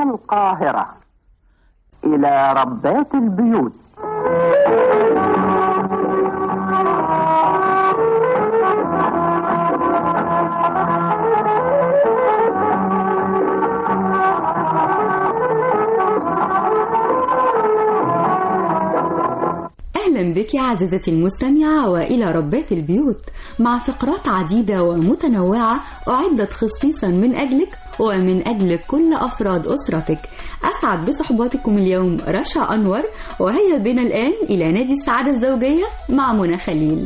القاهرة إلى ربات البيوت أهلا بك يا عزيزتي المستمعة وإلى ربات البيوت مع فقرات عديدة ومتنوعة أعدت خصيصا من أجلك ومن أجل كل أفراد أسرتك أسعد بصحباتكم اليوم رشا أنور وهيا بنا الآن إلى نادي السعادة الزوجية مع منى خليل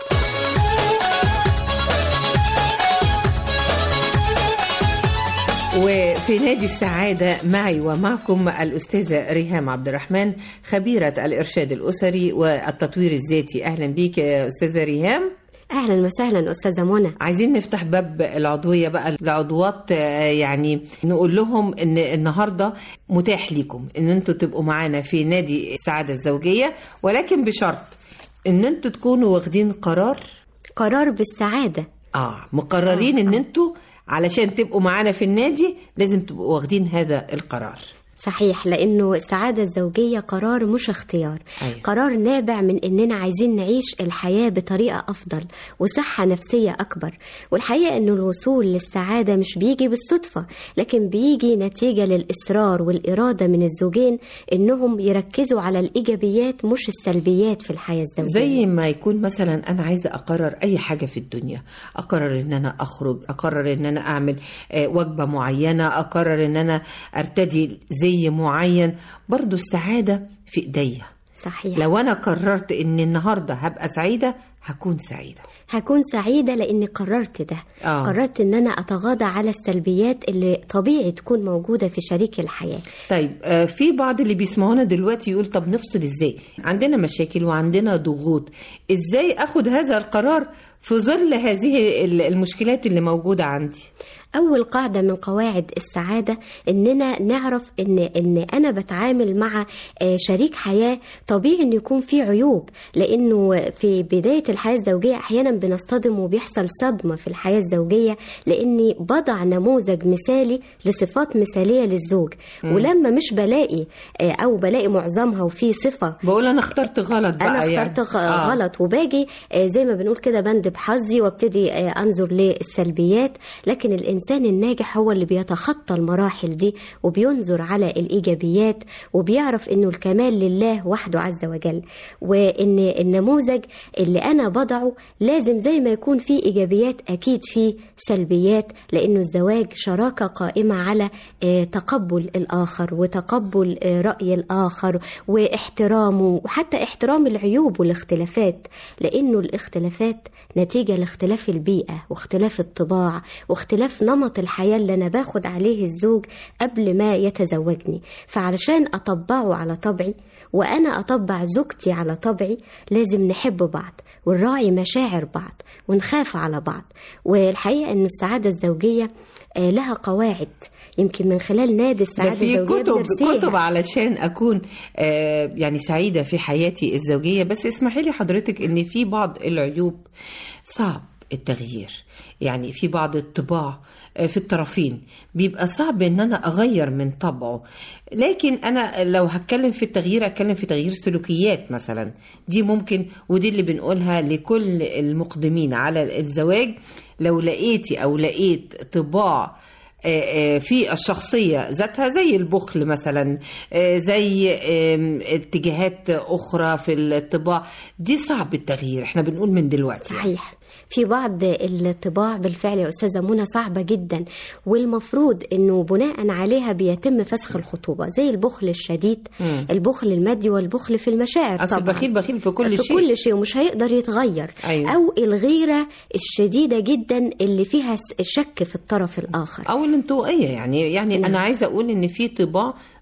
وفي نادي السعادة معي ومعكم الأستاذة ريهام عبد الرحمن خبيرة الإرشاد الأسري والتطوير الذاتي أهلا بيك يا أستاذة ريهام اهلا وسهلا استاذه منى عايزين نفتح باب العضوية بقى العضوات آه، يعني نقول لهم ان النهاردة متاح ليكم ان انتوا تبقوا معانا في نادي السعادة الزوجية ولكن بشرط ان انتوا تكونوا واخدين قرار قرار بالسعاده اه مقررين ان انتوا علشان تبقوا معانا في النادي لازم تبقوا واخدين هذا القرار صحيح لانه السعاده الزوجيه قرار مش اختيار أيوة. قرار نابع من اننا عايزين نعيش الحياه بطريقه افضل وصحه نفسيه اكبر والحقيقه انه الوصول للسعاده مش بيجي بالصدفه لكن بيجي نتيجه للاصرار والاراده من الزوجين انهم يركزوا على الايجابيات مش السلبيات في الحياه الزوجيه زي ما يكون مثلا انا عايزه اقرر اي حاجه في الدنيا اقرر ان انا اخرج اقرر ان انا اعمل آه، وجبه معينه اقرر ان انا ارتدي زي معين برضو السعاده في ايديا صحيح لو انا قررت ان النهارده هبقى سعيده هكون سعيده هكون سعيدة لأني قررت ده آه. قررت أن أنا أتغاضى على السلبيات اللي طبيعي تكون موجودة في شريك الحياة طيب آه، في بعض اللي بيسمعونا دلوقتي يقول طب نفصل ازاي عندنا مشاكل وعندنا ضغوط ازاي اخد هذا القرار في ظل هذه ال- المشكلات اللي موجودة عندي أول قاعدة من قواعد السعادة إننا نعرف إن إن أنا بتعامل مع آه، شريك حياة طبيعي إن يكون في عيوب لأنه في بداية الحياة الزوجية أحيانا بنصطدم وبيحصل صدمة في الحياة الزوجية لأني بضع نموذج مثالي لصفات مثالية للزوج ولما مش بلاقي آه، أو بلاقي معظمها وفي صفة بقول انا اخترت غلط بقى انا اخترت يعني. غ- غلط وباجي آه، زي ما بنقول كده بند بحظي وابتدي آه، انظر للسلبيات لكن الانسان الناجح هو اللي بيتخطى المراحل دي وبينظر على الايجابيات وبيعرف انه الكمال لله وحده عز وجل وان النموذج اللي انا بضعه لازم زي ما يكون فيه ايجابيات اكيد فيه سلبيات لانه الزواج شراكه قائمه على آه، تقبل الاخر وتقبل آه، راي الاخر واحترامه وحتى احترام العيوب والاختلافات لانه الاختلافات نتيجه لاختلاف البيئه واختلاف الطباع واختلاف نمط الحياه اللي انا باخد عليه الزوج قبل ما يتزوجني فعلشان اطبعه على طبعي وانا اطبع زوجتي على طبعي لازم نحب بعض ونراعي مشاعر بعض ونخاف على بعض والحقيقه انه السعاده الزوجيه آه، لها قواعد يمكن من خلال نادي ده السعاده في الزوجيه كتب بنرسيها. كتب علشان اكون آه، يعني سعيده في حياتي الزوجيه بس اسمحي لي حضرتك ان في بعض العيوب صعب التغيير يعني في بعض الطباع آه، في الطرفين بيبقى صعب ان انا اغير من طبعه لكن انا لو هتكلم في التغيير هتكلم في تغيير سلوكيات مثلا دي ممكن ودي اللي بنقولها لكل المقدمين على الزواج لو لقيتي او لقيت طباع آه، آه، في الشخصية ذاتها زي البخل مثلا آه، زي آم، اتجاهات أخرى في الطباع دي صعب التغيير احنا بنقول من دلوقتي صحيح في بعض الطباع بالفعل يا استاذه منى صعبه جدا والمفروض انه بناء عليها بيتم فسخ الخطوبه زي البخل الشديد مم. البخل المادي والبخل في المشاعر أصل طبعا البخيل بخيل في كل في شيء كل شيء ومش هيقدر يتغير أيوة. او الغيره الشديده جدا اللي فيها س- شك في الطرف الاخر أو الانطوائية يعني يعني أنا عايزة أقول إن في طباع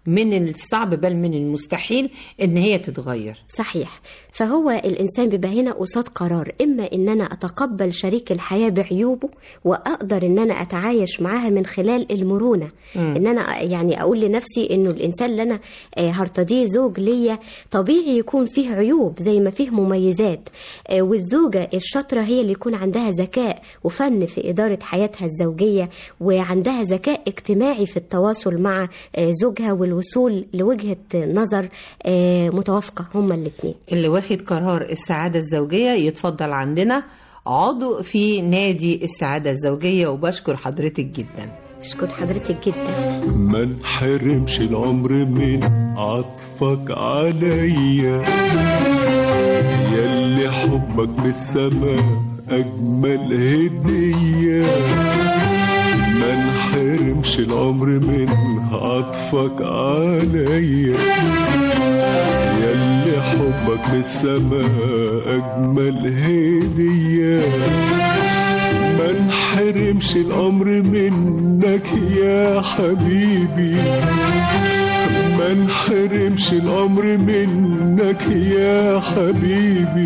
من الصعب بل من المستحيل ان هي تتغير صحيح فهو الإنسان بيبقى هنا قصاد قرار إما إن أنا أتقبل شريك الحياة بعيوبه وأقدر إن أنا أتعايش معاها من خلال المرونة مم. إن أنا يعني أقول لنفسي إنه الإنسان اللي أنا آه، هرتضيه زوج ليا طبيعي يكون فيه عيوب زي ما فيه مميزات آه، والزوجة الشاطرة هي اللي يكون عندها ذكاء وفن في إدارة حياتها الزوجية وعندها ذكاء اجتماعي في التواصل مع آه، زوجها والوصول لوجهة نظر آه، متوافقة هما الاتنين اللي واخد قرار السعادة الزوجية يتفضل عندنا عضو في نادي السعادة الزوجية وبشكر حضرتك جدا أشكر حضرتك جدا ما انحرمش العمر من عطفك عليا ياللي حبك بالسماء أجمل هدية ما انحرمش العمر من عطفك عليا ياللي حبك بالسماء أجمل هدية ما انحرمش الأمر منك يا حبيبي ما انحرمش الأمر منك يا حبيبي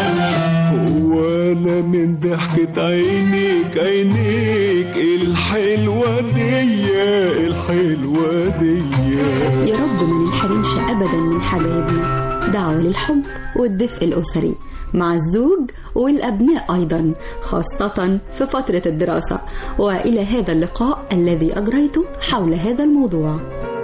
ولا من ضحكة عينيك عينيك الحلوة دي الحلوة دي يا رب ما ننحرمش أبدا من حبايبنا دعوة للحب والدفء الأسري مع الزوج والأبناء أيضا خاصة في فترة الدراسة وإلى هذا اللقاء الذي أجريته حول هذا الموضوع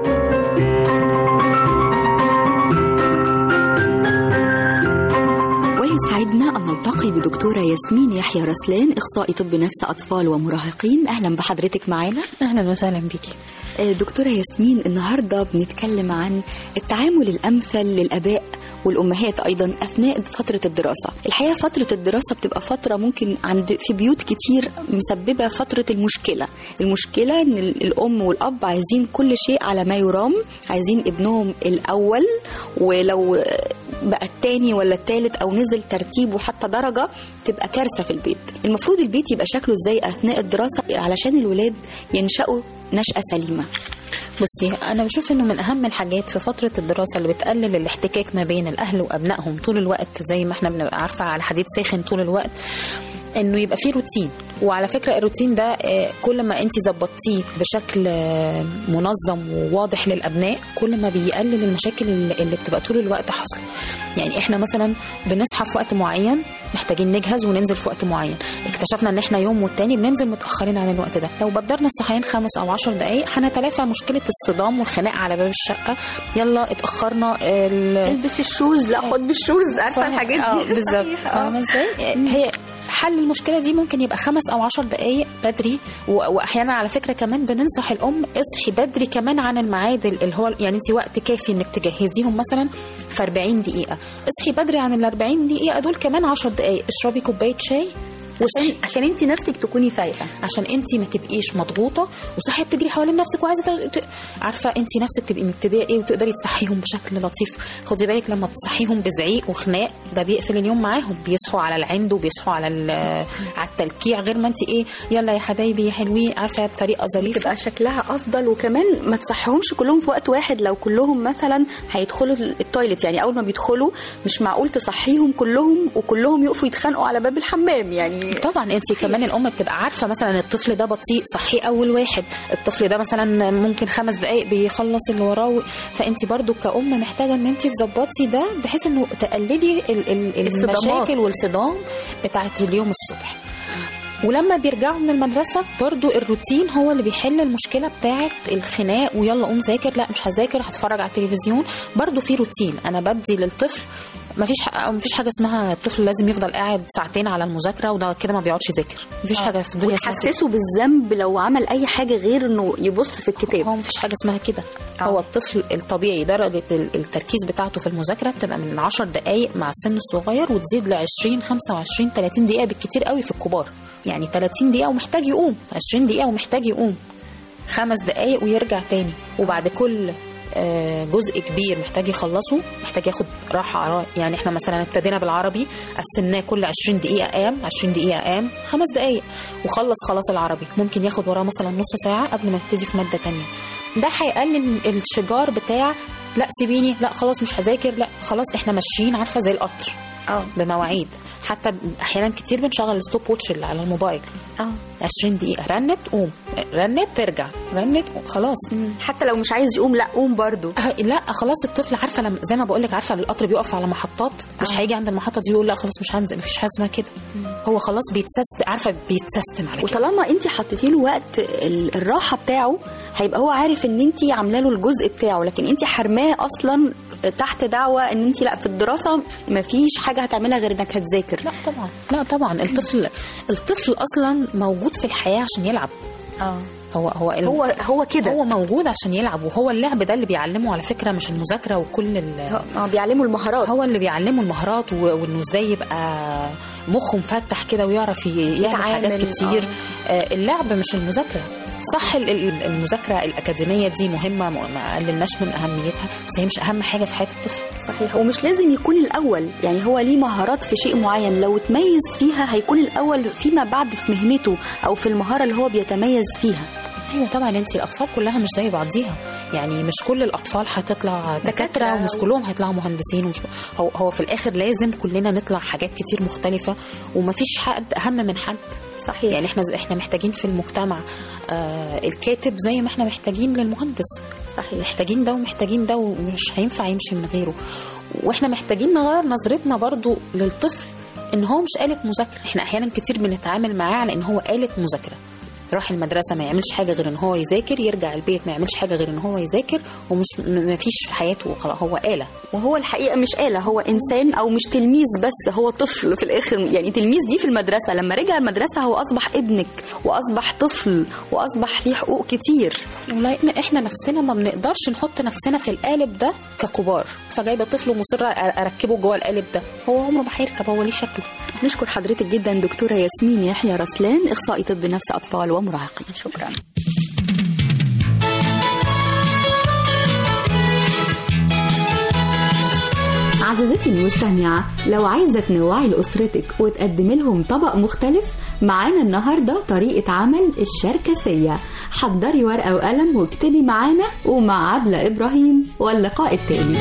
ويسعدنا أن نلتقي بدكتورة ياسمين يحيى رسلان إخصائي طب نفس أطفال ومراهقين أهلا بحضرتك معانا اهلا وسهلا بيكي آه، دكتورة ياسمين النهاردة بنتكلم عن التعامل الأمثل للآباء والأمهات أيضا أثناء فترة الدراسة الحقيقة فترة الدراسة بتبقى فترة ممكن عند في بيوت كتير مسببة فترة المشكلة المشكلة إن ال- الأم والأب عايزين كل شيء على ما يرام عايزين ابنهم الأول ولو بقى التاني ولا التالت او نزل ترتيبه حتى درجه تبقى كارثه في البيت المفروض البيت يبقى شكله ازاي اثناء الدراسه علشان الولاد ينشأوا نشأة سليمة بصي انا بشوف انه من اهم الحاجات في فتره الدراسه اللي بتقلل الاحتكاك ما بين الاهل وابنائهم طول الوقت زي ما احنا بنبقى عارفه على حديد ساخن طول الوقت انه يبقى فيه روتين وعلى فكره الروتين ده آه، كل ما انت ظبطتيه بشكل آه، منظم وواضح للابناء كل ما بيقلل المشاكل اللي اللي بتبقى طول الوقت حاصله يعني احنا مثلا بنصحى في وقت معين محتاجين نجهز وننزل في وقت معين اكتشفنا ان احنا يوم والتاني بننزل متاخرين عن الوقت ده لو بدرنا الصحيان خمس او عشر دقائق هنتلافى مشكله الصدام والخناق على باب الشقه يلا اتاخرنا ال- البس الشوز لا خد بالشوز عارفة الحاجات اه دي بالظبط صحيح، آه. فاهمه ازاي هي حل المشكله دي ممكن يبقى خمس او عشر دقائق بدري و- واحيانا على فكره كمان بننصح الام اصحي بدري كمان عن الميعاد اللي هو يعني انت وقت كافي انك تجهزيهم مثلا في 40 دقيقه اصحي بدري عن ال 40 دقيقه دول كمان 10 دقائق اشربي كوبايه شاي عشان عشان انت نفسك تكوني فايقة عشان انت ما تبقيش مضغوطه وصحي بتجري حوالين نفسك وعايزه ت- ت- عارفه انت نفسك تبقي مبتدئه ايه وتقدري تصحيهم بشكل لطيف خدي بالك لما بتصحيهم بزعيق وخناق ده بيقفل اليوم معاهم بيصحوا على العند وبيصحوا على ال- على التلكيع غير ما انت ايه يلا يا حبايبي يا حلوين عارفه بطريقه ظريفه تبقى شكلها افضل وكمان ما تصحيهمش كلهم في وقت واحد لو كلهم مثلا هيدخلوا التويلت يعني اول ما بيدخلوا مش معقول تصحيهم كلهم وكلهم يقفوا يتخانقوا على باب الحمام يعني طبعا انت كمان الام بتبقى عارفه مثلا الطفل ده بطيء صحي اول واحد الطفل ده مثلا ممكن خمس دقائق بيخلص اللي وراه فانت برضو كأم محتاجه ان انت تظبطي ده بحيث انه تقللي ال- ال- الصدامات. المشاكل والصدام بتاعه اليوم الصبح ولما بيرجعوا من المدرسة برضو الروتين هو اللي بيحل المشكلة بتاعة الخناق ويلا قوم ذاكر لا مش هذاكر هتفرج على التلفزيون برضو في روتين أنا بدي للطفل مفيش ح- مفيش حاجة اسمها الطفل لازم يفضل قاعد ساعتين على المذاكرة وده كده ما بيقعدش يذاكر مفيش حاجة في الدنيا اسمها كده. وتحسسه بالذنب لو عمل اي حاجه غير انه يبص في الكتاب هو مفيش حاجة اسمها كده آه. هو الطفل الطبيعي درجة ال- التركيز بتاعته في المذاكرة بتبقى من 10 دقايق مع السن الصغير وتزيد ل 20 25 30 دقيقة بالكتير قوي في الكبار يعني 30 دقيقة ومحتاج يقوم 20 دقيقة ومحتاج يقوم خمس دقايق ويرجع تاني وبعد كل آه، جزء كبير محتاج يخلصه محتاج ياخد راحه يعني احنا مثلا ابتدينا بالعربي قسمناه كل 20 دقيقه قام 20 دقيقه قام خمس دقائق وخلص خلاص العربي ممكن ياخد وراه مثلا نص ساعه قبل ما يبتدي في ماده تانية ده هيقلل الشجار بتاع لا سيبيني لا خلاص مش هذاكر لا خلاص احنا ماشيين عارفه زي القطر اه بمواعيد حتى احيانا كتير بنشغل الستوب ووتش اللي على الموبايل اه 20 دقيقه رنت قوم رنت ترجع رنت قوم. خلاص حتى لو مش عايز يقوم لا قوم برضو أه، لا خلاص الطفل عارفه لما زي ما بقول لك عارفه القطر بيقف على محطات مش هيجي عند المحطه دي يقول لا خلاص مش هنزل مفيش حاجه اسمها كده هو خلاص بيتسست عارفه بيتسستم على كده وطالما انت حطيتي له وقت ال- الراحه بتاعه هيبقى هو عارف ان انت عامله له الجزء بتاعه لكن انت حرماه اصلا تحت دعوه ان انت لا في الدراسه مفيش حاجه هتعملها غير انك هتذاكر لا طبعا لا طبعا الطفل الطفل اصلا موجود في الحياه عشان يلعب اه هو هو ال- هو هو كده هو موجود عشان يلعب وهو اللعب ده اللي بيعلمه على فكره مش المذاكره وكل ال- اه بيعلموا المهارات هو اللي بيعلمه المهارات و- وانه ازاي يبقى مخه مفتح كده ويعرف ي- يعمل يتعامل، حاجات كتير آه، اللعب مش المذاكره صح ال- ال- المذاكره الاكاديميه دي مهمه ما ما قللناش من اهميتها بس هي مش اهم حاجه في حياه الطفل صحيح ومش لازم يكون الاول يعني هو ليه مهارات في شيء معين لو تميز فيها هيكون الاول فيما بعد في مهنته او في المهاره اللي هو بيتميز فيها ايوه طبعا انت الاطفال كلها مش زي بعضيها يعني مش كل الاطفال هتطلع دكاتره ومش كلهم هيطلعوا مهندسين ومش هو هو في الاخر لازم كلنا نطلع حاجات كتير مختلفه ومفيش حد اهم من حد صحيح. يعني احنا احنا محتاجين في المجتمع آه الكاتب زي ما احنا محتاجين للمهندس صحيح. محتاجين ده ومحتاجين ده ومش هينفع يمشي من غيره واحنا محتاجين نغير نظرتنا برضو للطفل ان هو مش آلة مذاكره احنا احيانا كتير بنتعامل معاه على ان هو آلة مذاكره راح المدرسه ما يعملش حاجه غير ان هو يذاكر يرجع البيت ما يعملش حاجه غير ان هو يذاكر ومش ما فيش في حياته خلاص هو آلة وهو الحقيقه مش آلة هو انسان او مش تلميذ بس هو طفل في الاخر يعني تلميذ دي في المدرسه لما رجع المدرسه هو اصبح ابنك واصبح طفل واصبح ليه حقوق كتير ولكن احنا نفسنا ما بنقدرش نحط نفسنا في القالب ده ككبار فجايبه طفل ومصره اركبه جوه القالب ده هو عمره ما هيركب هو ليه شكله نشكر حضرتك جدا دكتوره ياسمين يحيى رسلان اخصائي طب نفس اطفال ومراهقين شكرا عزيزتي المستمعة لو عايزة تنوعي لأسرتك وتقدمي لهم طبق مختلف معانا النهاردة طريقة عمل الشركسية حضري ورقة وقلم واكتبي معانا ومع عبلة إبراهيم واللقاء التالي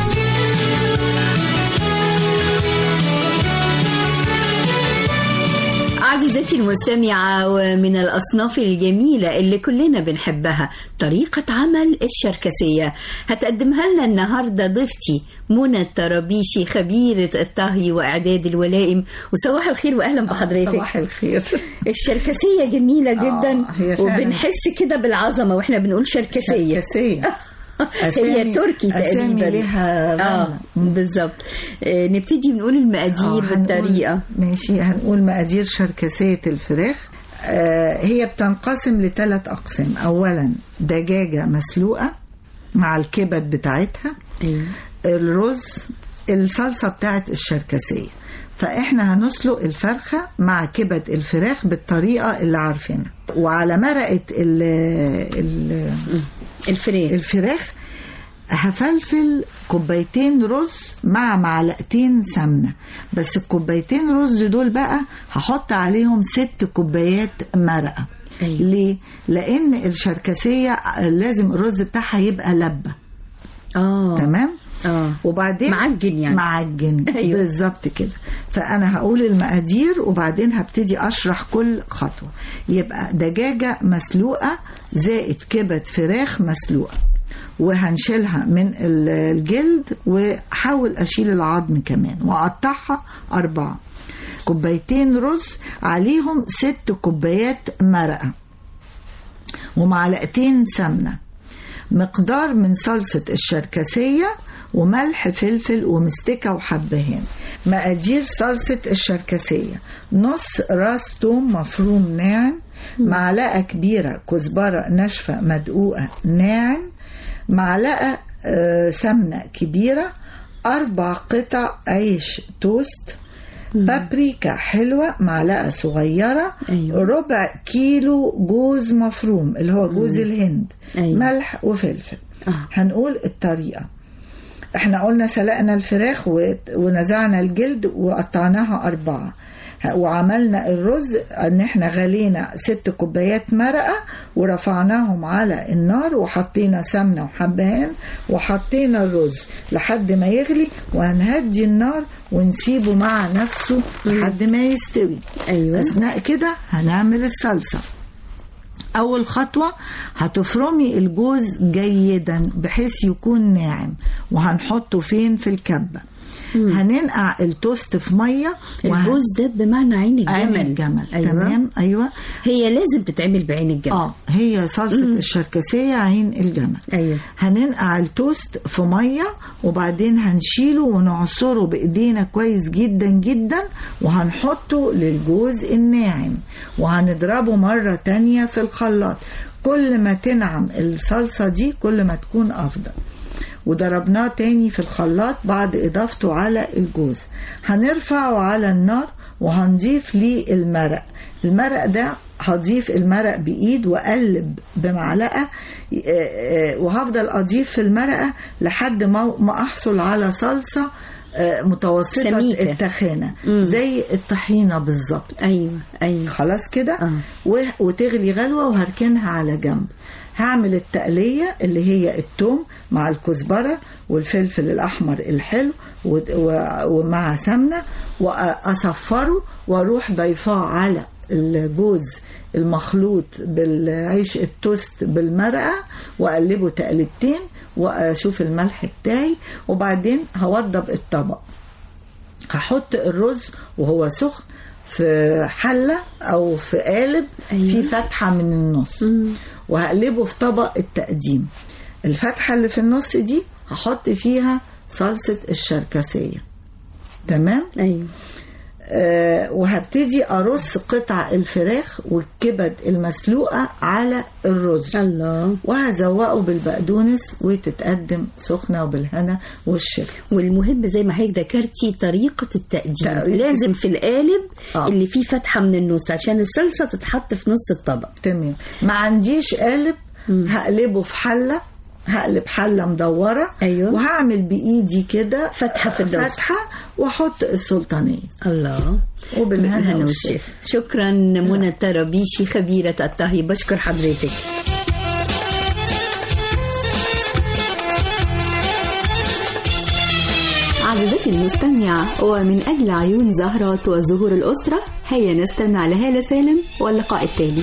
عزيزتي المستمعة ومن الأصناف الجميلة اللي كلنا بنحبها طريقة عمل الشركسية هتقدمها لنا النهاردة ضيفتي منى الطرابيشي خبيرة الطهي وإعداد الولائم وصباح الخير وأهلا بحضرتك صباح الخير الشركسية جميلة جدا هي فعلاً. وبنحس كده بالعظمة واحنا بنقول شركسية شركسية هي تركي أسامي تقريبا لها اه معنى. بالظبط آه، نبتدي بنقول المقادير آه، هنقول- بالطريقة ماشي هنقول مقادير شركسية الفراخ آه هي بتنقسم لثلاث أقسام أولا دجاجة مسلوقة مع الكبد بتاعتها أيوة. الرز الصلصة بتاعت الشركسية فإحنا هنسلق الفرخة مع كبد الفراخ بالطريقة اللي عارفينها وعلى مرقة ال ال الفريق الفراخ هفلفل كوبايتين رز مع معلقتين سمنة بس الكوبايتين رز دول بقى هحط عليهم ست كوبايات مرقة أيوة. ليه؟ لأن الشركسية لازم الرز بتاعها يبقى لبة اه تمام؟ اه وبعدين معجن يعني. معجن أيوة. بالظبط كده فانا هقول المقادير وبعدين هبتدي اشرح كل خطوه يبقى دجاجه مسلوقه زائد كبد فراخ مسلوقه وهنشيلها من ال- الجلد وحاول اشيل العظم كمان واقطعها اربعه كوبايتين رز عليهم ست كوبايات مرقه ومعلقتين سمنه مقدار من صلصة الشركسية وملح فلفل ومستكة وحبهان مقادير صلصة الشركسية نص راس توم مفروم ناعم معلقة كبيرة كزبرة ناشفة مدقوقة ناعم معلقة آه، سمنة كبيرة أربع قطع عيش توست بابريكا حلوة معلقة صغيرة أيوة. ربع كيلو جوز مفروم اللي هو جوز الهند أيوة. ملح وفلفل هنقول الطريقة احنا قلنا سلقنا الفراخ و- ونزعنا الجلد وقطعناها أربعة ه- وعملنا الرز ان احنا غلينا ست كوبايات مرقة ورفعناهم على النار وحطينا سمنة وحبهان وحطينا الرز لحد ما يغلي وهنهدي النار ونسيبه مع نفسه لحد ما يستوي أيوة. اثناء كده هنعمل الصلصة أول خطوة هتفرمي الجوز جيدا بحيث يكون ناعم وهنحطه فين في الكبة هننقع التوست في مية وه- الجوز ده بمعنى عين الجمل عين الجمل أيوة. تمام أيوة هي لازم تتعمل بعين الجمل اه هي صلصة الشركسية عين الجمل أيوة. هننقع التوست في مية وبعدين هنشيله ونعصره بإيدينا كويس جدا جدا وهنحطه للجوز الناعم وهنضربه مرة تانية في الخلاط كل ما تنعم الصلصة دي كل ما تكون أفضل وضربناه تاني في الخلاط بعد إضافته على الجوز هنرفعه على النار وهنضيف ليه المرق المرق ده هضيف المرق بإيد وأقلب بمعلقة آه، آه، وهفضل أضيف في المرقة لحد ما ما أحصل على صلصة آه، متوسطة سميكة. التخانة زي الطحينة بالظبط أيوة أيوة خلاص كده آه. و- وتغلي غلوة وهركنها على جنب هعمل التقلية اللي هي التوم مع الكزبرة والفلفل الأحمر الحلو و- و- ومع سمنة وأصفره وأروح ضيفاه على الجوز المخلوط بالعيش التوست بالمرقة وأقلبه تقلبتين وأشوف الملح بتاعي وبعدين هوضب الطبق هحط الرز وهو سخن في حلة أو في قالب أيوة. في فتحة من النص وهقلبه في طبق التقديم الفتحة اللي في النص دي هحط فيها صلصة الشركسية تمام أيوة آه وهبتدي أرص قطع الفراخ والكبد المسلوقة على الرز الله وهزوقه بالبقدونس وتتقدم سخنة وبالهنا والشفا والمهم زي ما حضرتك ذكرتي طريقة التقديم طريقة- لازم في القالب آه. اللي فيه فتحة من النص عشان الصلصة تتحط في نص الطبق تمام ما عنديش قالب هقلبه في حله هقلب حله مدوره أيوة. وهعمل بايدي كده فتحة في النص. فتحه واحط السلطانيه الله وبالهنا بالهنا والشفا والشفا شكرا منى الطرابيشي خبيرة الطهي بشكر حضرتك عزيزتي المستمعة ومن أجل عيون زهرات وزهور الأسرة هيا نستمع لهالة سالم واللقاء التالي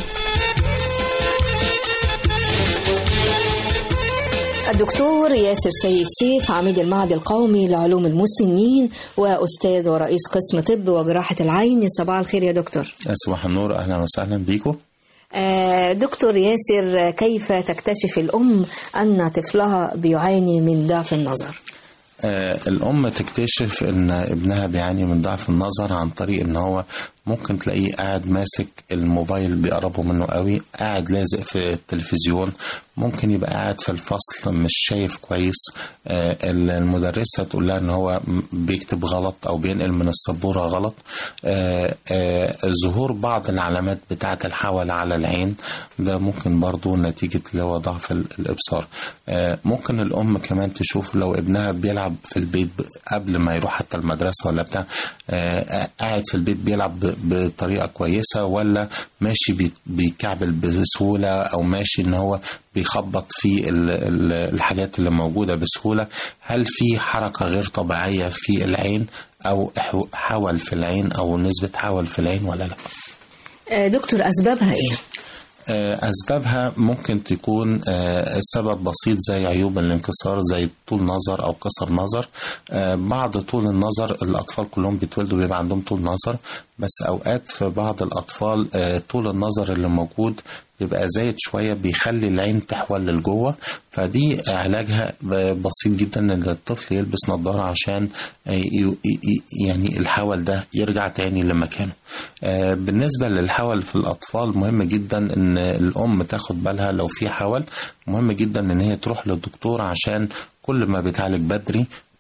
الدكتور ياسر سيد سيف عميد المعهد القومي لعلوم المسنين وأستاذ ورئيس قسم طب وجراحة العين صباح الخير يا دكتور صباح النور اهلا وسهلا بيكم آه، دكتور ياسر كيف تكتشف الأم أن طفلها بيعاني من ضعف النظر آه الام تكتشف ان ابنها بيعاني من ضعف النظر عن طريق ان هو ممكن تلاقيه قاعد ماسك الموبايل بيقربوا منه قوي قاعد لازق في التلفزيون ممكن يبقى قاعد في الفصل مش شايف كويس آه المدرسة تقول لها ان هو بيكتب غلط او بينقل من السبورة غلط آه آه ظهور بعض العلامات بتاعة الحول على العين ده ممكن برضو نتيجة اللي هو ضعف الابصار آه ممكن الام كمان تشوف لو ابنها بيلعب في البيت قبل ما يروح حتى المدرسة ولا بتاع آه قاعد في البيت بيلعب بطريقة كويسة ولا ماشي بيكعبل بسهولة أو ماشي إن هو بيخبط في الحاجات اللي موجودة بسهولة هل في حركة غير طبيعية في العين أو حول في العين أو نسبة حول في العين ولا لا دكتور أسبابها إيه؟ أسبابها ممكن تكون سبب بسيط زي عيوب الانكسار زي طول نظر أو قصر نظر بعض طول النظر الأطفال كلهم بيتولدوا بيبقى عندهم طول نظر بس أوقات في بعض الأطفال طول النظر اللي موجود بيبقى زايد شوية بيخلي العين تحول لجوه فدي علاجها بسيط جدا ان الطفل يلبس نظارة عشان يعني الحول ده يرجع تاني لمكانه بالنسبة للحول في الأطفال مهم جدا ان الأم تاخد بالها لو في حول مهم جدا ان هي تروح للدكتور عشان كل ما بتعالج بدري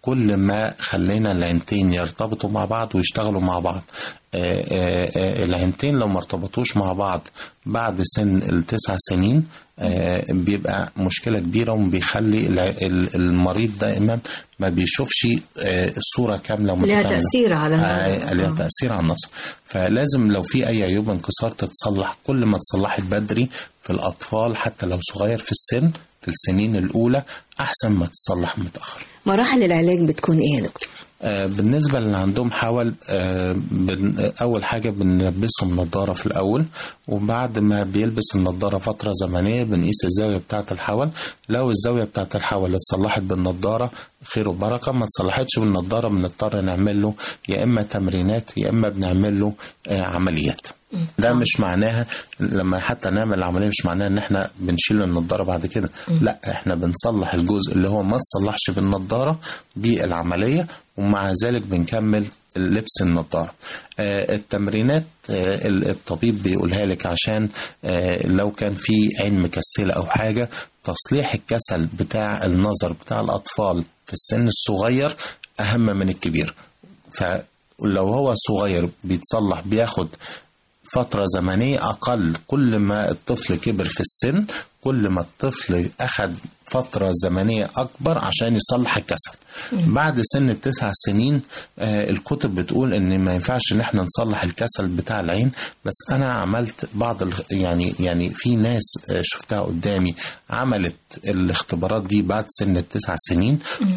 كل ما خلينا العينتين يرتبطوا مع بعض ويشتغلوا مع بعض آه، آه، آه، العينتين لو ما ارتبطوش مع بعض بعد سن التسع سنين آه، بيبقى مشكلة كبيرة وبيخلي الع- ال- المريض دائما ما بيشوفش آه، صورة كاملة لها متكاملة تأثير على آه، لها تأثير على النظر فلازم لو في أي عيوب انكسار تتصلح كل ما اتصلحت بدري في الأطفال حتى لو صغير في السن في السنين الأولى أحسن ما تصلح متأخر مراحل العلاج بتكون ايه يا دكتور آه، بالنسبة اللي عندهم حول آه، بن- أول حاجة بنلبسهم نظارة في الأول وبعد ما بيلبس النظارة فترة زمنية بنقيس الزاوية بتاعة الحول لو الزاوية بتاعة الحول اتصلحت بالنظارة خير وبركة ما اتصلحتش بالنظارة بنضطر نعمل له يا إما تمرينات يا إما بنعمل له آه، عمليات ده مش معناها لما حتى نعمل العمليه مش معناها ان احنا بنشيل النضاره بعد كده لا احنا بنصلح الجزء اللي هو ما تصلحش بالنضاره بالعمليه ومع ذلك بنكمل لبس النضاره آه التمرينات آه ال- الطبيب بيقولها لك عشان آه لو كان في عين مكسله او حاجه تصليح الكسل بتاع النظر بتاع الاطفال في السن الصغير اهم من الكبير فلو هو صغير بيتصلح بياخد فترة زمنية أقل كل ما الطفل كبر في السن كل ما الطفل أخد فترة زمنية أكبر عشان يصلح الكسل بعد سن التسع سنين آه الكتب بتقول إن ما ينفعش إن إحنا نصلح الكسل بتاع العين بس أنا عملت بعض ال- يعني يعني في ناس آه شفتها قدامي عملت الاختبارات دي بعد سن التسع سنين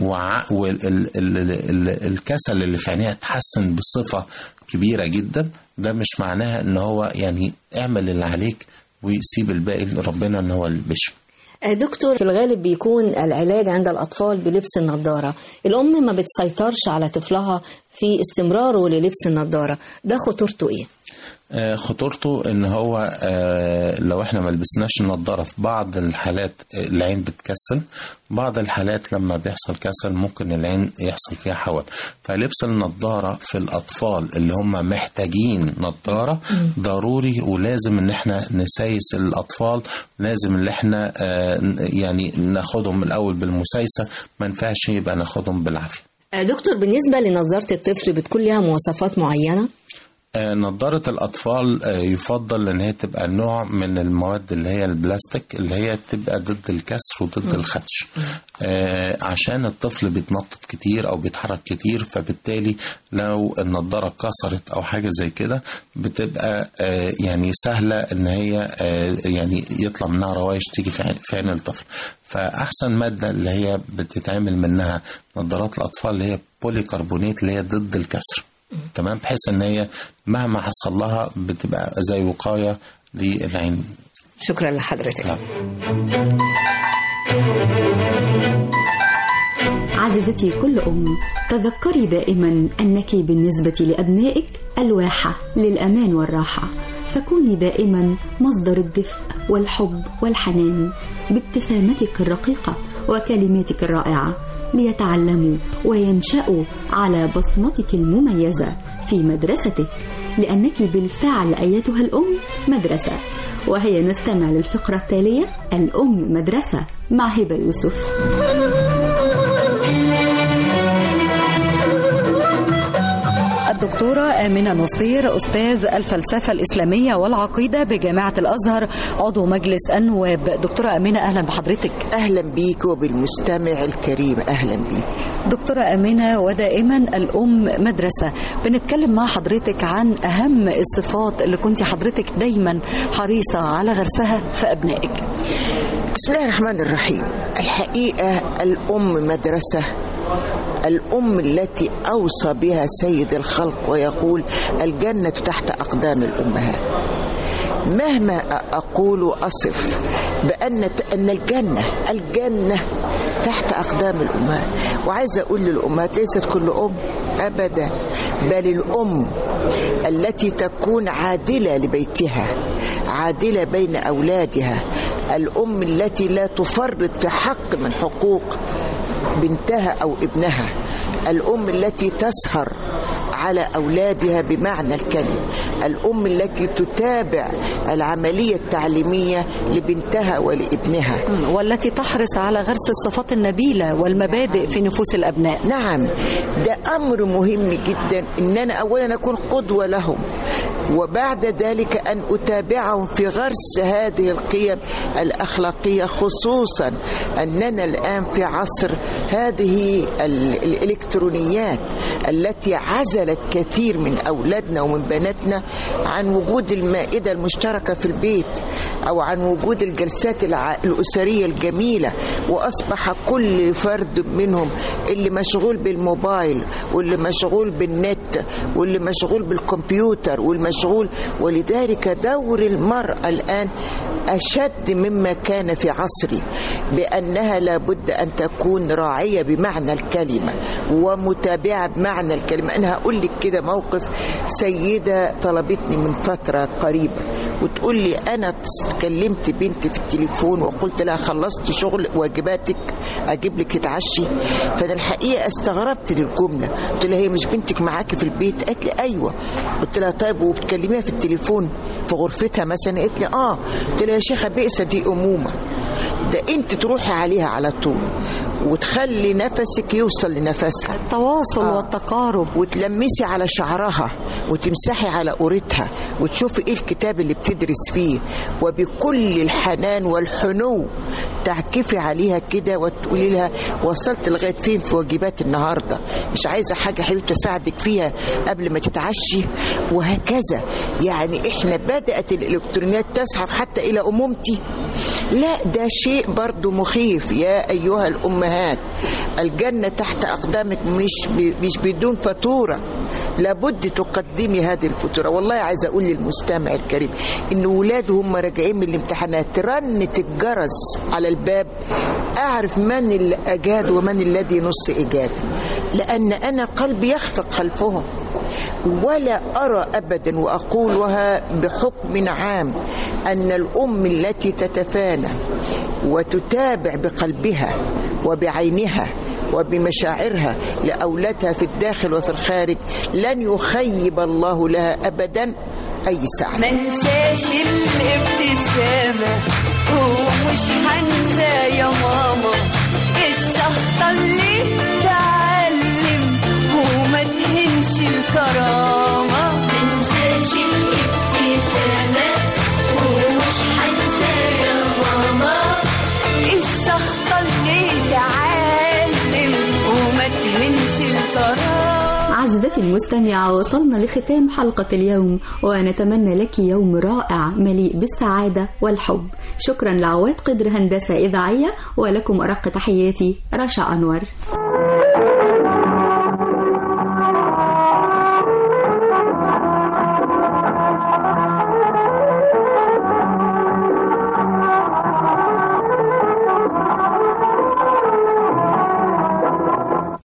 والكسل اللي في عينيها اتحسن بصفة كبيرة جدا ده مش معناها ان هو يعني اعمل اللي عليك ويسيب الباقي لربنا ان هو اللي بيشفي آه، دكتور في الغالب بيكون العلاج عند الأطفال بلبس النظارة الأم ما بتسيطرش على طفلها في استمراره للبس النظارة ده خطورته إيه؟ آه، خطورته ان هو آه، لو احنا ما لبسناش النضاره في بعض الحالات آه، العين بتكسل بعض الحالات لما بيحصل كسل ممكن العين يحصل فيها حول فلبس النضاره في الاطفال اللي هم محتاجين نضاره ضروري ولازم ان احنا نسايس الاطفال لازم ان احنا آه، يعني ناخدهم الاول بالمسايسه ما ينفعش يبقى ناخدهم بالعافيه آه، دكتور بالنسبة لنظارة الطفل بتكون لها مواصفات معينة؟ آه، نظارة الأطفال آه، يفضل إن هي تبقى نوع من المواد اللي هي البلاستيك اللي هي تبقى ضد الكسر وضد الخدش آه، عشان الطفل بيتنطط كتير أو بيتحرك كتير فبالتالي لو النضارة اتكسرت أو حاجة زي كده بتبقى آه، يعني سهلة إن هي آه، يعني يطلع منها روايش تيجي في عين- في عين الطفل فأحسن مادة اللي هي بتتعمل منها نظارات الأطفال اللي هي بولي كربونات اللي هي ضد الكسر تمام بحيث ان هي مهما حصل لها بتبقى زي وقايه للعين شكرا لحضرتك عزيزتي كل أم تذكري دائما أنك بالنسبة لأبنائك الواحة للأمان والراحة فكوني دائما مصدر الدفء والحب والحنان بابتسامتك الرقيقة وكلماتك الرائعة ليتعلموا وينشأوا على بصمتك المميزة في مدرستك لأنك بالفعل أيتها الأم مدرسة وهي نستمع للفقرة التالية الأم مدرسة مع هبة يوسف الدكتورة آمنة نصير أستاذ الفلسفة الإسلامية والعقيدة بجامعة الأزهر عضو مجلس النواب دكتورة آمنة أهلا بحضرتك أهلا بيك وبالمستمع الكريم أهلا بيك دكتورة أمينة ودائما الأم مدرسة بنتكلم مع حضرتك عن أهم الصفات اللي كنت حضرتك دايما حريصة على غرسها في أبنائك بسم الله الرحمن الرحيم الحقيقة الأم مدرسة الأم التي أوصى بها سيد الخلق ويقول الجنة تحت أقدام الأمهات مهما أقول وأصف بأن أن الجنة الجنة تحت أقدام الأمهات وعايزة أقول للأمهات ليست كل أم أبدا بل الأم التي تكون عادلة لبيتها عادلة بين أولادها الأم التي لا تفرط في حق من حقوق بنتها أو ابنها الأم التي تسهر على أولادها بمعنى الكلمة الأم التي تتابع العملية التعليمية لبنتها ولابنها والتي تحرص على غرس الصفات النبيلة والمبادئ في نفوس الأبناء نعم ده أمر مهم جدا إن أنا أولا أكون قدوة لهم وبعد ذلك أن أتابعهم في غرس هذه القيم الأخلاقية خصوصا أننا الآن في عصر هذه ال- الإلكترونيات التي عزلت كثير من أولادنا ومن بناتنا عن وجود المائدة المشتركة في البيت أو عن وجود الجلسات الع- الأسرية الجميلة وأصبح كل فرد منهم اللي مشغول بالموبايل واللي مشغول بالنت واللي مشغول بالكمبيوتر والمشغول ولذلك دور المرأة الآن أشد مما كان في عصري بأنها لابد أن تكون راعية بمعنى الكلمة ومتابعة بمعنى الكلمة أنا هقول لك كده موقف سيدة طلبتني من فترة قريبة وتقول لي أنا كلمت بنتي في التليفون وقلت لها خلصت شغل واجباتك أجيب لك تتعشي فأنا الحقيقة استغربت للجملة قلت لها هي مش بنتك معاكي في البيت قالت لي أيوة قلت لها طيب وبتكلميها في التليفون في غرفتها مثلا قالت لي اه قلت لها يا شيخة بئس دي أمومة ده انت تروحي عليها على طول وتخلي نفسك يوصل لنفسها التواصل آه. والتقارب وتلمسي على شعرها وتمسحي على قورتها وتشوفي ايه الكتاب اللي بتدرس فيه وبكل الحنان والحنو تعكفي عليها كده وتقولي لها وصلت لغايه فين في واجبات النهارده مش عايزه حاجه حبيبتي اساعدك فيها قبل ما تتعشي وهكذا يعني احنا بدات الالكترونيات تزحف حتى الى امومتي لا ده شيء برضو مخيف يا أيها الأمهات الجنة تحت أقدامك مش ب... مش بدون فاتورة لابد تقدمي هذه الفاتورة والله عايزة أقول للمستمع الكريم إن ولاده هم راجعين من الامتحانات رنت الجرس على الباب أعرف من اللي أجاد ومن الذي نص إجاد لأن أنا قلبي يخفق خلفهم ولا أرى أبدا وأقولها بحكم عام أن الأم التي تتفانى وتتابع بقلبها وبعينها وبمشاعرها لأولادها في الداخل وفي الخارج لن يخيب الله لها أبدا أي سعي منساش الابتسامة ومش هنسى يا ماما الشخطة اللي تعلم وما تهنش الكرامة منساش الابتسامة ومش هنسى يا ماما الشخطة اللي تعلم وما تهنش الكرامة عزيزتي المستمعة وصلنا لختام حلقة اليوم ونتمنى لك يوم رائع مليء بالسعادة والحب شكرا لعواد قدر هندسة إذاعية ولكم أرق تحياتي رشا أنور